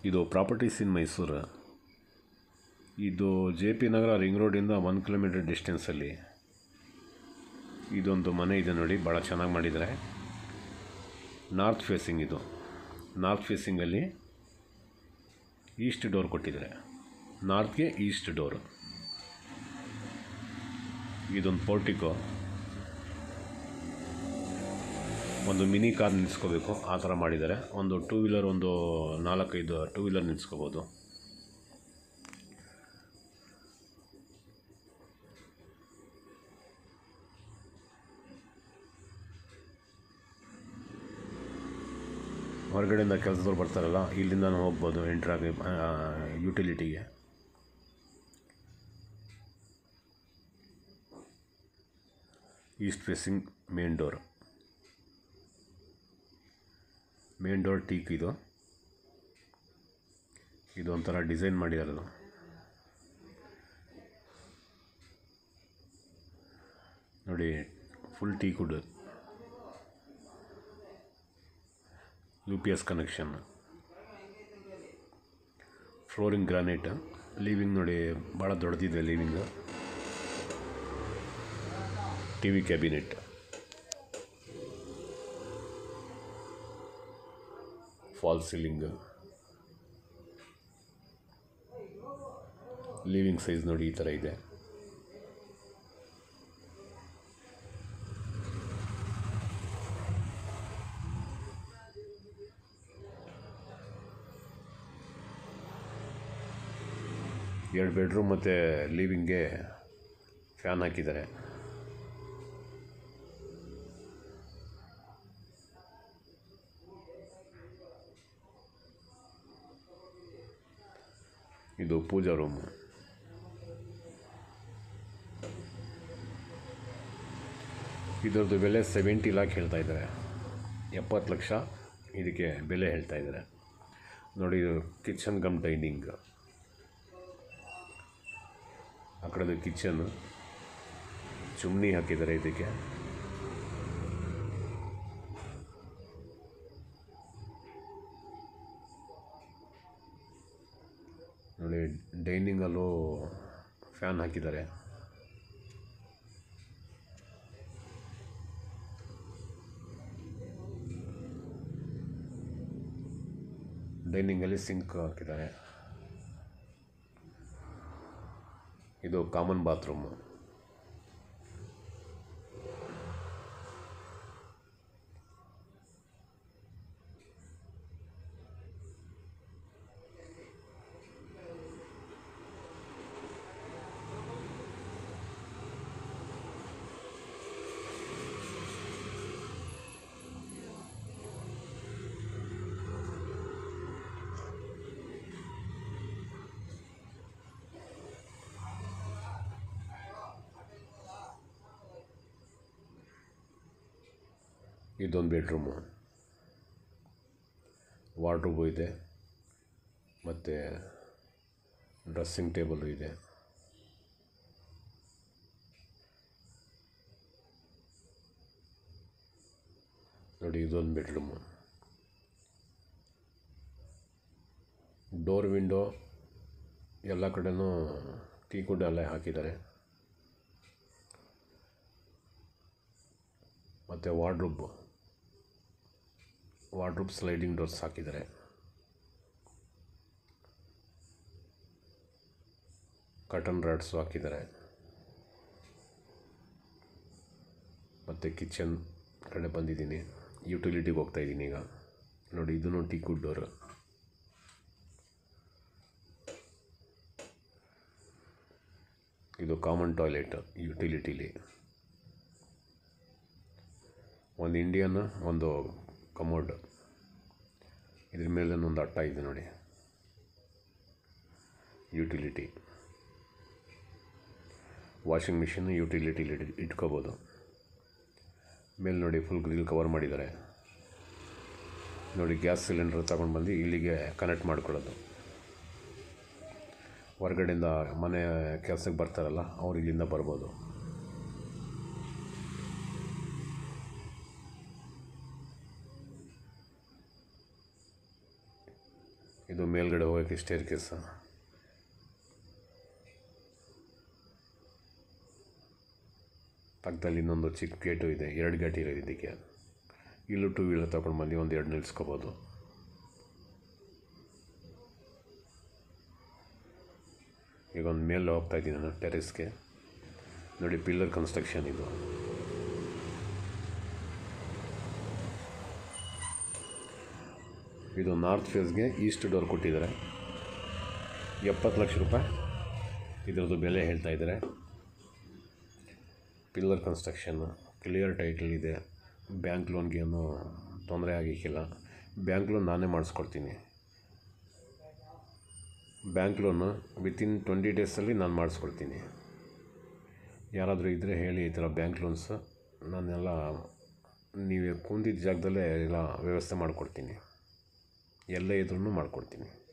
ಇದು properties in Mysuru ಇದು J P Nagar ring ರೋಡಿಂದ ಒನ್ ಕಿಲೋಮೀಟರ್ ಡಿಸ್ಟೆನ್ಸಲ್ಲಿ ಇದೊಂದು ಮನೆ ಇದೆ ನೋಡಿ ಭಾಳ ಚೆನ್ನಾಗಿ ಮಾಡಿದ್ದಾರೆ ನಾರ್ತ್ ಫೇಸಿಂಗ್ ಇದು ನಾರ್ತ್ ಫೇಸಿಂಗಲ್ಲಿ ಈಸ್ಟ್ ಡೋರ್ ಕೊಟ್ಟಿದ್ದಾರೆ ನಾರ್ತ್ಗೆ ಈಸ್ಟ್ ಡೋರು ಇದೊಂದು ಪೋರ್ಟಿಕೋ ಒಂದು ಮಿನಿ ಕಾರ್ ನಿಲ್ಲಿಸ್ಕೋಬೇಕು ಆ ಥರ ಮಾಡಿದ್ದಾರೆ ಒಂದು ಟೂ ವೀಲರ್ ಒಂದು ನಾಲ್ಕೈದು ಟೂ ವೀಲರ್ ನಿಲ್ಲಿಸ್ಕೋಬೋದು ಹೊರಗಡೆಯಿಂದ ಕೆಲಸದವ್ರು ಬರ್ತಾರಲ್ಲ ಇಲ್ಲಿಂದ ಹೋಗ್ಬೋದು ಎಂಟ್ರಾಗಿ ಯುಟಿಲಿಟಿಗೆ east facing main door main door teak ಇದು ಇದು ಒಂಥರ ಡಿಸೈನ್ ಮಾಡಿದಾರದು ನೋಡಿ full teak wood U P S connection flooring granite living ನೋಡಿ ಭಾಳ ದೊಡ್ಡದಿದೆ living T V cabinet fall ceiling living size ನೋಡಿ ಈ ಥರ ಇದೆ ಎರಡು ಬೆಡ್ರೂಮ್ ಮತ್ತು ಲಿವಿಂಗ್ಗೆ ಫ್ಯಾನ್ ಹಾಕಿದ್ದಾರೆ ಇದು ಪೂಜಾ ರೂಮು ಇದರದ್ದು ಬೆಲೆ ಸೆವೆಂಟಿ ಲ್ಯಾಕ್ ಹೇಳ್ತಾ ಇದ್ದಾರೆ ಎಪ್ಪತ್ತು ಲಕ್ಷ ಇದಕ್ಕೆ ಬೆಲೆ ಹೇಳ್ತಾ ಇದ್ದಾರೆ ನೋಡಿ ಇದು ಕಿಚನ್ ಕಮ್ ಡೈನಿಂಗ್ ಆ ಕಡೆದು ಕಿಚನ್ ಚುಮ್ನಿ ಹಾಕಿದ್ದಾರೆ ಇದಕ್ಕೆ ನೋಡಿ ಡೈನಿಂಗಲ್ಲೂ ಫ್ಯಾನ್ ಹಾಕಿದ್ದಾರೆ ಡೈನಿಂಗಲ್ಲಿ ಸಿಂಕ್ ಹಾಕಿದ್ದಾರೆ ಇದು ಕಾಮನ್ ಬಾತ್ರೂಮು ಇದೊಂದು ಬೆಡ್ರೂಮು ವಾರ್ಡ್ರೋಬು ಇದೆ ಮತ್ತು ಡ್ರೆಸ್ಸಿಂಗ್ ಟೇಬಲು ಇದೆ ನೋಡಿ ಇದೊಂದು ಬೆಡ್ರೂಮು ಡೋರ್ ವಿಂಡೋ ಎಲ್ಲ ಕಡೆನೂ ಟೀಕುಡ್ ಅಲ್ಲೇ ಹಾಕಿದ್ದಾರೆ ಮತ್ತು ವಾರ್ಡ್ರೂಬ್ ವಾರ್ಡ್ರೂಬ್ ಸ್ಲೈಡಿಂಗ್ ಡೋರ್ಸ್ ಹಾಕಿದ್ದಾರೆ ಕಟನ್ ರಾಡ್ಸು ಹಾಕಿದ್ದಾರೆ ಮತ್ತು ಕಿಚನ್ ಕಡೆ ಬಂದಿದ್ದೀನಿ ಯುಟಿಲಿಟಿಗೆ ಹೋಗ್ತಾ ಇದ್ದೀನಿ ಈಗ ನೋಡಿ ಇದೂ ಟೀ ಕುಡ್ ಡೋರು ಇದು ಕಾಮನ್ ಟಾಯ್ಲೆಟ್ ಯುಟಿಲಿಟಿಲಿ ಒಂದು ಇಂಡಿಯನ್ ಒಂದು ಕಮೋಡ್ ಇದ್ರ ಮೇಲೆ ಒಂದು ಅಟ್ಟ ಇದೆ ನೋಡಿ ಯುಟಿಲಿಟಿ ವಾಷಿಂಗ್ ಮಿಷಿನ್ ಯುಟಿಲಿಟಿಲಿ ಇಟ್ಕೋಬೋದು ಮೇಲೆ ನೋಡಿ ಫುಲ್ ಗ್ರಿಲ್ ಕವರ್ ಮಾಡಿದ್ದಾರೆ ನೋಡಿ ಗ್ಯಾಸ್ ಸಿಲಿಂಡರ್ ತಗೊಂಡು ಬಂದು ಇಲ್ಲಿಗೆ ಕನೆಕ್ಟ್ ಮಾಡ್ಕೊಳ್ಳೋದು ಹೊರಗಡೆಯಿಂದ ಮನೆ ಕೆಲಸಕ್ಕೆ ಬರ್ತಾರಲ್ಲ ಅವ್ರು ಇಲ್ಲಿಂದ ಬರ್ಬೋದು ಇದು ಮೇಲ್ಗಡೆ ಹೋಗೋಕ್ಕೆ ಸ್ಟೇರ್ ಕೇಸ್ ಪಕ್ಕದಲ್ಲಿ ಇನ್ನೊಂದು ಚಿಕ್ಕ ಗೇಟು ಇದೆ ಎರಡು ಗೇಟ್ ಇರೋದು ಇದಕ್ಕೆ ಇಲ್ಲೂ ಟೂ ವೀಲರ್ ತೊಗೊಂಡು ಬಂದು ಒಂದು ಎರಡು ನಿಲ್ಲಿಸ್ಕೋಬೋದು ಈಗ ಒಂದು ಮೇಲೆ ಹೋಗ್ತಾ ಇದ್ದೀನಿ ನಾನು ಟೆರೆಸ್ಗೆ ನೋಡಿ ಪಿಲ್ಲರ್ ಕನ್ಸ್ಟ್ರಕ್ಷನ್ ಇದು ಇದು ನಾರ್ತ್ ಫೇಸ್ಗೆ ಈಸ್ಟ್ ಡೋರ್ ಕೊಟ್ಟಿದ್ದಾರೆ ಎಪ್ಪತ್ತು ಲಕ್ಷ ರೂಪಾಯಿ ಇದರದ್ದು ಬೆಲೆ ಹೇಳ್ತಾ ಇದ್ದಾರೆ ಪಿಲ್ಲರ್ ಕನ್ಸ್ಟ್ರಕ್ಷನ್ನು ಕ್ಲಿಯರ್ ಟೈಟಲ್ ಇದೆ ಬ್ಯಾಂಕ್ ಲೋನ್ಗೆ ಏನು ತೊಂದರೆ ಆಗಿಕ್ಕಿಲ್ಲ ಬ್ಯಾಂಕ್ ಲೋನ್ ನಾನೇ ಮಾಡಿಸ್ಕೊಡ್ತೀನಿ ಬ್ಯಾಂಕ್ ಲೋನು ವಿತಿನ್ ಟ್ವೆಂಟಿ ಡೇಸಲ್ಲಿ ನಾನು ಮಾಡಿಸ್ಕೊಡ್ತೀನಿ ಯಾರಾದರೂ ಇದ್ದರೆ ಹೇಳಿ ಈ ಥರ ಬ್ಯಾಂಕ್ ಲೋನ್ಸ್ ನಾನೆಲ್ಲ ನೀವು ಕುಂತಿದ್ದ ಜಾಗದಲ್ಲೇ ಎಲ್ಲ ವ್ಯವಸ್ಥೆ ಮಾಡಿಕೊಡ್ತೀನಿ ಎಲ್ಲೇ ಇದ್ರೂ ಮಾಡಿಕೊಡ್ತೀನಿ